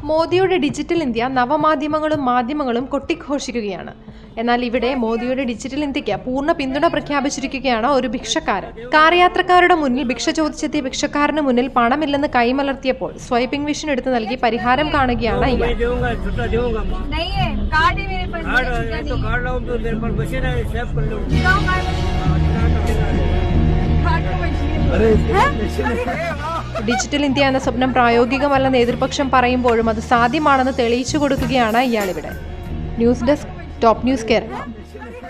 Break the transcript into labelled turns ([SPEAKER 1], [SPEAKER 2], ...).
[SPEAKER 1] മോദിയുടെ digital India നവമാധ്യമങ്ങളും മാധ്യമങ്ങളും കൊട്ടിഘോഷിക്കുകയാണ് എന്നാൽ ഇവിടെ മോദിയുടെ ഡിജിറ്റൽ ഇന്ത്യക്ക് പൂർണ്ണ പിന്തുണ പ്രഖ്യാപിച്ചിരിക്കുകയാണ് ഒരു ഭിക്ഷക്കാരൻ കാർ യാത്രക്കാരുടെ മുന്നിൽ ഭിക്ഷ ചോദിച്ചെത്തിയ ഭിക്ഷക്കാരന് മുന്നിൽ പണമില്ലെന്ന് കൈമലർത്തിയപ്പോൾ സ്വൈപ്പിംഗ് മെഷീൻ എടുത്ത് നൽകി പരിഹാരം കാണുകയാണ്
[SPEAKER 2] मैं
[SPEAKER 1] ഇയാൾ
[SPEAKER 2] दूंगा छुट्टा दूंगा मैं
[SPEAKER 3] नहीं है कार्ड है मेरे पास
[SPEAKER 2] कार्ड
[SPEAKER 3] मेरा
[SPEAKER 2] है
[SPEAKER 3] छुट्टा
[SPEAKER 2] तो
[SPEAKER 3] नहीं
[SPEAKER 2] कार्ड लाऊं तो मेरे पास मशीन है सेव कर लूँ
[SPEAKER 3] दिखाओ कार्ड कार्ड का मशीन
[SPEAKER 1] ഡിജിറ്റൽ ഇന്ത്യ എന്ന സ്വപ്നം പ്രായോഗികമല്ലെന്ന് എതിർപക്ഷം പറയുമ്പോഴും അത് സാധ്യമാണെന്ന് തെളിയിച്ചു കൊടുക്കുകയാണ് ഇയാളിവിടെ news desk top news Kerala